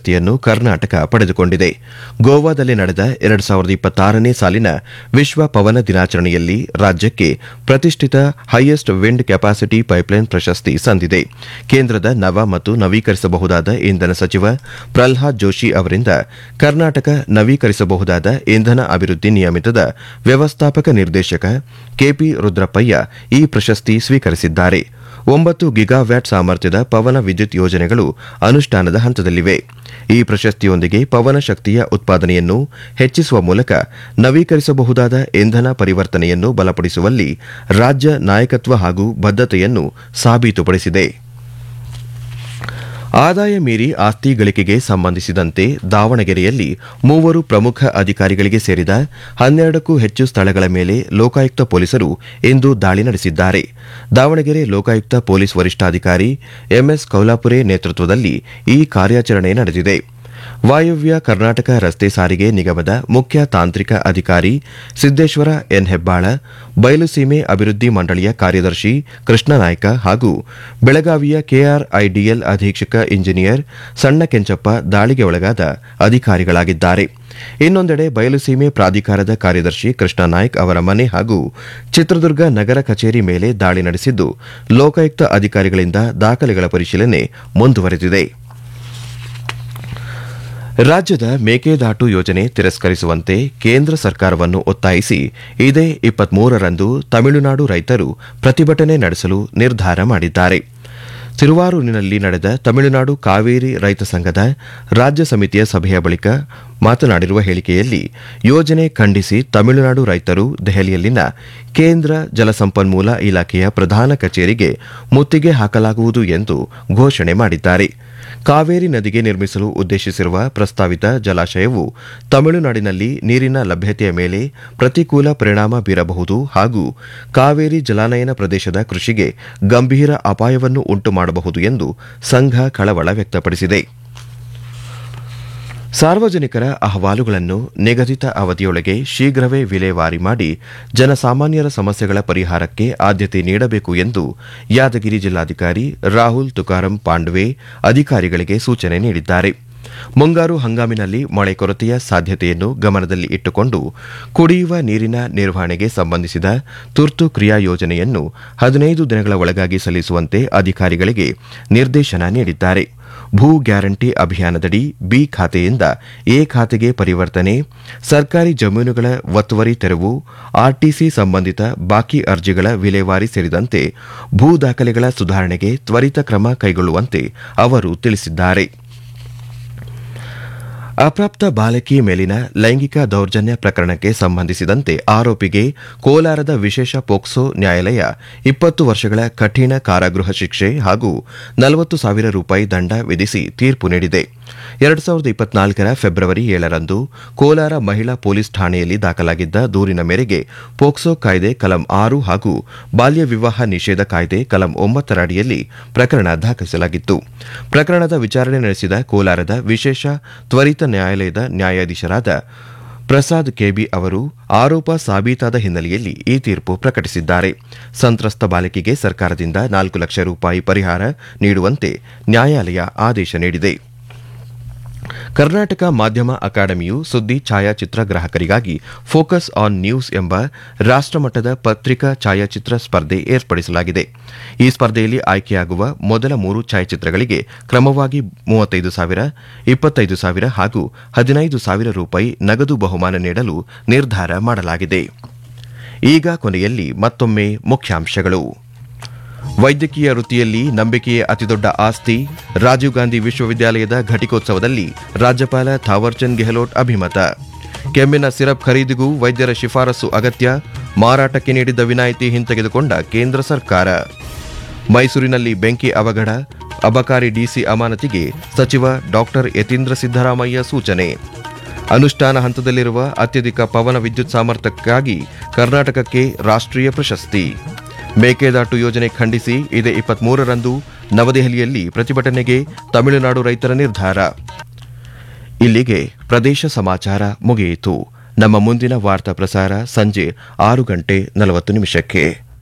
ಪ್ರಶಸ್ತಿಯನ್ನು ಕರ್ನಾಟಕ ಪಡೆದುಕೊಂಡಿದೆ ಗೋವಾದಲ್ಲಿ ನಡೆದ ಎರಡು ಸಾವಿರದ ಇಪ್ಪತ್ತಾರನೇ ಸಾಲಿನ ವಿಶ್ವ ಪವನ ದಿನಾಚರಣೆಯಲ್ಲಿ ರಾಜ್ಯಕ್ಕೆ ಪ್ರತಿಷ್ಠಿತ ಹೈಯೆಸ್ಟ್ ವಿಂಡ್ ಕೆಪಾಸಿಟಿ ಪೈಪ್ಲೈನ್ ಪ್ರಶಸ್ತಿ ಸಂದಿದೆ ಕೇಂದ್ರದ ನವ ಮತ್ತು ನವೀಕರಿಸಬಹುದಾದ ಇಂಧನ ಸಚಿವ ಪ್ರಲ್ಹಾದ್ ಜೋಶಿ ಅವರಿಂದ ಕರ್ನಾಟಕ ನವೀಕರಿಸಬಹುದಾದ ಇಂಧನ ಅಭಿವೃದ್ಧಿ ನಿಯಮಿತದ ವ್ಯವಸ್ಥಾಪಕ ನಿರ್ದೇಶಕ ಕೆಪಿ ರುದ್ರಪ್ಪಯ್ಯ ಈ ಪ್ರಶಸ್ತಿ ಸ್ವೀಕರಿಸಿದ್ದಾರೆ ಒಂಬತ್ತು ಗಿಗಾವ್ಯಾಟ್ ಸಾಮರ್ಥ್ಯದ ಪವನ ವಿದ್ಯುತ್ ಯೋಜನೆಗಳು ಅನುಷ್ಠಾನದ ಹಂತದಲ್ಲಿವೆ ಈ ಪ್ರಶಸ್ತಿಯೊಂದಿಗೆ ಪವನ ಶಕ್ತಿಯ ಉತ್ಪಾದನೆಯನ್ನು ಹೆಚ್ಚಿಸುವ ಮೂಲಕ ನವೀಕರಿಸಬಹುದಾದ ಇಂಧನ ಪರಿವರ್ತನೆಯನ್ನು ಬಲಪಡಿಸುವಲ್ಲಿ ರಾಜ್ಯ ನಾಯಕತ್ವ ಹಾಗೂ ಬದ್ಧತೆಯನ್ನು ಸಾಬೀತುಪಡಿಸಿದೆ ಆದಾಯ ಮೀರಿ ಆಸ್ತಿ ಗಳಿಕೆಗೆ ಸಂಬಂಧಿಸಿದಂತೆ ದಾವಣಗೆರೆಯಲ್ಲಿ ಮೂವರು ಪ್ರಮುಖ ಅಧಿಕಾರಿಗಳಿಗೆ ಸೇರಿದ ಹನ್ನೆರಡಕ್ಕೂ ಹೆಚ್ಚು ಸ್ಥಳಗಳ ಮೇಲೆ ಲೋಕಾಯುಕ್ತ ಪೊಲೀಸರು ಇಂದು ದಾಳಿ ನಡೆಸಿದ್ದಾರೆ ದಾವಣಗೆರೆ ಲೋಕಾಯುಕ್ತ ಪೊಲೀಸ್ ವರಿಷ್ಠಾಧಿಕಾರಿ ಎಂಎಸ್ ಕೌಲಾಪುರೆ ನೇತೃತ್ವದಲ್ಲಿ ಈ ಕಾರ್ಯಾಚರಣೆ ನಡೆದಿದೆ ವಾಯವ್ಯ ಕರ್ನಾಟಕ ರಸ್ತೆ ಸಾರಿಗೆ ನಿಗಮದ ಮುಖ್ಯ ತಾಂತ್ರಿಕ ಅಧಿಕಾರಿ ಸಿದ್ದೇಶ್ವರ ಎನ್ ಹೆಬ್ಬಾಳ ಬಯಲುಸೀಮೆ ಅಭಿವೃದ್ಧಿ ಮಂಡಳಿಯ ಕಾರ್ಯದರ್ಶಿ ಕೃಷ್ಣನಾಯ್ಕ ಹಾಗೂ ಬೆಳಗಾವಿಯ ಕೆಆರ್ಐಡಿಎಲ್ ಅಧೀಕ್ಷಕ ಇಂಜಿನಿಯರ್ ಸಣ್ಣ ಕೆಂಚಪ್ಪ ದಾಳಿಗೆ ಒಳಗಾದ ಅಧಿಕಾರಿಗಳಾಗಿದ್ದಾರೆ ಇನ್ನೊಂದೆಡೆ ಬಯಲುಸೀಮೆ ಪ್ರಾಧಿಕಾರದ ಕಾರ್ಯದರ್ಶಿ ಕೃಷ್ಣನಾಯ್ಕ್ ಅವರ ಮನೆ ಹಾಗೂ ಚಿತ್ರದುರ್ಗ ನಗರ ಕಚೇರಿ ಮೇಲೆ ದಾಳಿ ನಡೆಸಿದ್ದು ಲೋಕಾಯುಕ್ತ ಅಧಿಕಾರಿಗಳಿಂದ ದಾಖಲೆಗಳ ಪರಿಶೀಲನೆ ಮುಂದುವರೆದಿದೆ ರಾಜ್ಯದ ಮೇಕೆದಾಟು ಯೋಜನೆ ತಿರಸ್ಕರಿಸುವಂತೆ ಕೇಂದ್ರ ಸರ್ಕಾರವನ್ನು ಒತ್ತಾಯಿಸಿ ಇದೇ ಇಪ್ಪತ್ಮೂರರಂದು ತಮಿಳುನಾಡು ರೈತರು ಪ್ರತಿಭಟನೆ ನಡೆಸಲು ನಿರ್ಧಾರ ಮಾಡಿದ್ದಾರೆ ತಿರುವಾರೂರಿನಲ್ಲಿ ನಡೆದ ತಮಿಳುನಾಡು ಕಾವೇರಿ ರೈತ ಸಂಘದ ರಾಜ್ಯ ಸಮಿತಿಯ ಸಭೆಯ ಬಳಿಕ ಮಾತನಾಡಿರುವ ಹೇಳಿಕೆಯಲ್ಲಿ ಯೋಜನೆ ಖಂಡಿಸಿ ತಮಿಳುನಾಡು ರೈತರು ದೆಹಲಿಯಲ್ಲಿನ ಕೇಂದ್ರ ಜಲಸಂಪನ್ಮೂಲ ಇಲಾಖೆಯ ಪ್ರಧಾನ ಕಚೇರಿಗೆ ಮುತ್ತಿಗೆ ಹಾಕಲಾಗುವುದು ಎಂದು ಘೋಷಣೆ ಮಾಡಿದ್ದಾರೆ ಕಾವೇರಿ ನದಿಗೆ ನಿರ್ಮಿಸಲು ಉದ್ದೇಶಿಸಿರುವ ಪ್ರಸ್ತಾವಿತ ಜಲಾಶಯವು ತಮಿಳುನಾಡಿನಲ್ಲಿ ನೀರಿನ ಲಭ್ಯತೆಯ ಮೇಲೆ ಪ್ರತಿಕೂಲ ಪರಿಣಾಮ ಬೀರಬಹುದು ಹಾಗೂ ಕಾವೇರಿ ಜಲಾನಯನ ಪ್ರದೇಶದ ಕೃಷಿಗೆ ಗಂಭೀರ ಅಪಾಯವನ್ನು ಉಂಟು ಮಾಡಬಹುದು ಎಂದು ಸಂಘ ಕಳವಳ ವ್ಯಕ್ತಪಡಿಸಿದೆ ಸಾರ್ವಜನಿಕರ ಅಹವಾಲುಗಳನ್ನು ನಿಗದಿತ ಅವಧಿಯೊಳಗೆ ಶೀಘ್ರವೇ ವಿಲೇವಾರಿ ಮಾಡಿ ಜನಸಾಮಾನ್ಯರ ಸಮಸ್ಯೆಗಳ ಪರಿಹಾರಕ್ಕೆ ಆದ್ಯತೆ ನೀಡಬೇಕು ಎಂದು ಯಾದಗಿರಿ ಜಿಲ್ಲಾಧಿಕಾರಿ ರಾಹುಲ್ ತುಕಾರಂ ಪಾಂಡ್ವೆ ಅಧಿಕಾರಿಗಳಿಗೆ ಸೂಚನೆ ನೀಡಿದ್ದಾರೆ ಮುಂಗಾರು ಹಂಗಾಮಿನಲ್ಲಿ ಮಳೆ ಕೊರತೆಯ ಸಾಧ್ಯತೆಯನ್ನು ಗಮನದಲ್ಲಿ ಇಟ್ಟುಕೊಂಡು ಕುಡಿಯುವ ನೀರಿನ ನಿರ್ವಹಣೆಗೆ ಸಂಬಂಧಿಸಿದ ತುರ್ತು ಕ್ರಿಯಾ ಯೋಜನೆಯನ್ನು ಹದಿನೈದು ದಿನಗಳ ಒಳಗಾಗಿ ಸಲ್ಲಿಸುವಂತೆ ಅಧಿಕಾರಿಗಳಿಗೆ ನಿರ್ದೇಶನ ನೀಡಿದ್ದಾರೆ ಭೂ ಗ್ಯಾರಂಟಿ ಅಭಿಯಾನದಡಿ ಬಿ ಖಾತೆಯಿಂದ ಎ ಖಾತೆಗೆ ಪರಿವರ್ತನೆ ಸರ್ಕಾರಿ ಜಮೀನುಗಳ ಒತ್ತುವರಿ ತೆರವು ಆರ್ಟಿಸಿ ಸಂಬಂಧಿತ ಬಾಕಿ ಅರ್ಜಿಗಳ ವಿಲೇವಾರಿ ಸೇರಿದಂತೆ ಭೂ ದಾಖಲೆಗಳ ಸುಧಾರಣೆಗೆ ತ್ವರಿತ ಕ್ರಮ ಕೈಗೊಳ್ಳುವಂತೆ ಅವರು ತಿಳಿಸಿದ್ದಾರೆ ಅಪ್ರಾಪ್ತ ಬಾಲಕಿ ಮೇಲಿನ ಲೈಂಗಿಕ ದೌರ್ಜನ್ಯ ಪ್ರಕರಣಕ್ಕೆ ಸಂಬಂಧಿಸಿದಂತೆ ಆರೋಪಿಗೆ ಕೋಲಾರದ ವಿಶೇಷ ಪೋಕ್ಸೋ ನ್ಯಾಯಾಲಯ ಇಪ್ಪತ್ತು ವರ್ಷಗಳ ಕಠಿಣ ಕಾರಾಗೃಹ ಶಿಕ್ಷೆ ಹಾಗೂ ನಲವತ್ತು ಸಾವಿರ ರೂಪಾಯಿ ದಂಡ ವಿಧಿಸಿ ತೀರ್ಪು ನೀಡಿದೆ ಎರಡು ಸಾವಿರದ ಇಪ್ಪತ್ನಾಲ್ಕರ ಫೆಬ್ರವರಿ ಏಳರಂದು ಕೋಲಾರ ಮಹಿಳಾ ಪೊಲೀಸ್ ಠಾಣೆಯಲ್ಲಿ ದಾಖಲಾಗಿದ್ದ ದೂರಿನ ಮೇರೆಗೆ ಪೋಕ್ಸೋ ಕಾಯ್ದೆ ಕಲಂ ಆರು ಹಾಗೂ ಬಾಲ್ಯ ವಿವಾಹ ನಿಷೇಧ ಕಾಯ್ದೆ ಕಲಂ ಒಂಬತ್ತರ ಅಡಿಯಲ್ಲಿ ಪ್ರಕರಣ ದಾಖಲಿಸಲಾಗಿತ್ತು ಪ್ರಕರಣದ ವಿಚಾರಣೆ ನಡೆಸಿದ ಕೋಲಾರದ ವಿಶೇಷ ತ್ವರಿತ ನ್ಯಾಯಾಲಯದ ನ್ಯಾಯಾಧೀಶರಾದ ಪ್ರಸಾದ್ ಕೆಬಿ ಅವರು ಆರೋಪ ಸಾಬೀತಾದ ಹಿನ್ನೆಲೆಯಲ್ಲಿ ಈ ತೀರ್ಪು ಪ್ರಕಟಿಸಿದ್ದಾರೆ ಸಂತ್ರಸ್ತ ಬಾಲಕಿಗೆ ಸರ್ಕಾರದಿಂದ ನಾಲ್ಕು ಲಕ್ಷ ರೂಪಾಯಿ ಪರಿಹಾರ ನೀಡುವಂತೆ ನ್ಯಾಯಾಲಯ ಆದೇಶ ನೀಡಿದೆ ಕರ್ನಾಟಕ ಮಾಧ್ಯಮ ಅಕಾಡೆಮಿಯು ಸುದ್ದಿ ಛಾಯಾಚಿತ್ರ ಗ್ರಾಹಕರಿಗಾಗಿ ಫೋಕಸ್ ಆನ್ ನ್ಯೂಸ್ ಎಂಬ ರಾಷ್ಟಮಟ್ಟದ ಪತ್ರಿಕಾ ಛಾಯಾಚಿತ್ರ ಸ್ಪರ್ಧೆ ಏರ್ಪಡಿಸಲಾಗಿದೆ ಈ ಸ್ಪರ್ಧೆಯಲ್ಲಿ ಆಯ್ಕೆಯಾಗುವ ಮೊದಲ ಮೂರು ಛಾಯಾಚಿತ್ರಗಳಿಗೆ ಕ್ರಮವಾಗಿ ಮೂವತ್ತೈದು ಸಾವಿರ ಇಪ್ಪತ್ತೈದು ಸಾವಿರ ಹಾಗೂ ಹದಿನೈದು ಸಾವಿರ ರೂಪಾಯಿ ನಗದು ಬಹುಮಾನ ನೀಡಲು ನಿರ್ಧಾರ ಮಾಡಲಾಗಿದೆ ಈಗ ಕೊನೆಯಲ್ಲಿ ಮತ್ತೊಮ್ಮೆ ಮುಖ್ಯಾಂಶಗಳು ವೈದ್ಯಕೀಯ ವೃತ್ತಿಯಲ್ಲಿ ನಂಬಿಕೆಯೇ ಅತಿದೊಡ್ಡ ಆಸ್ತಿ ರಾಜೀವ್ ಗಾಂಧಿ ವಿಶ್ವವಿದ್ಯಾಲಯದ ಘಟಿಕೋತ್ಸವದಲ್ಲಿ ರಾಜ್ಯಪಾಲ ಥಾವರ್ಚಂದ್ ಗೆಹ್ಲೋಟ್ ಅಭಿಮತ ಕೆಮ್ಮಿನ ಸಿರಪ್ ಖರೀದಿಗೂ ವೈದ್ಯರ ಶಿಫಾರಸು ಅಗತ್ಯ ಮಾರಾಟಕ್ಕೆ ನೀಡಿದ್ದ ವಿನಾಯಿತಿ ಹಿಂತೆಗೆದುಕೊಂಡ ಕೇಂದ್ರ ಸರ್ಕಾರ ಮೈಸೂರಿನಲ್ಲಿ ಬೆಂಕಿ ಅವಘಡ ಅಬಕಾರಿ ಡಿಸಿ ಅಮಾನತಿಗೆ ಸಚಿವ ಡಾಕ್ಟರ್ ಯತೀಂದ್ರ ಸಿದ್ದರಾಮಯ್ಯ ಸೂಚನೆ ಅನುಷ್ಠಾನ ಹಂತದಲ್ಲಿರುವ ಅತ್ಯಧಿಕ ಪವನ ವಿದ್ಯುತ್ ಸಾಮರ್ಥ್ಯಕ್ಕಾಗಿ ಕರ್ನಾಟಕಕ್ಕೆ ರಾಷ್ಟ್ರೀಯ ಪ್ರಶಸ್ತಿ ಮೇಕೆದಾಟು ಯೋಜನೆ ಖಂಡಿಸಿ ಇದೇ ಇಪ್ಪತ್ಮೂರರಂದು ನವದೆಹಲಿಯಲ್ಲಿ ಪ್ರತಿಭಟನೆಗೆ ತಮಿಳುನಾಡು ರೈತರ ನಿರ್ಧಾರ ಇಲ್ಲಿಗೆ ಪ್ರದೇಶ ಸಮಾಚಾರ ಮುಗಿಯಿತು ನಮ್ಮ ಮುಂದಿನ ವಾರ್ತಾ ಪ್ರಸಾರ ಸಂಜೆ ಆರು ಗಂಟೆ ನಲವತ್ತು ನಿಮಿಷಕ್ಕೆ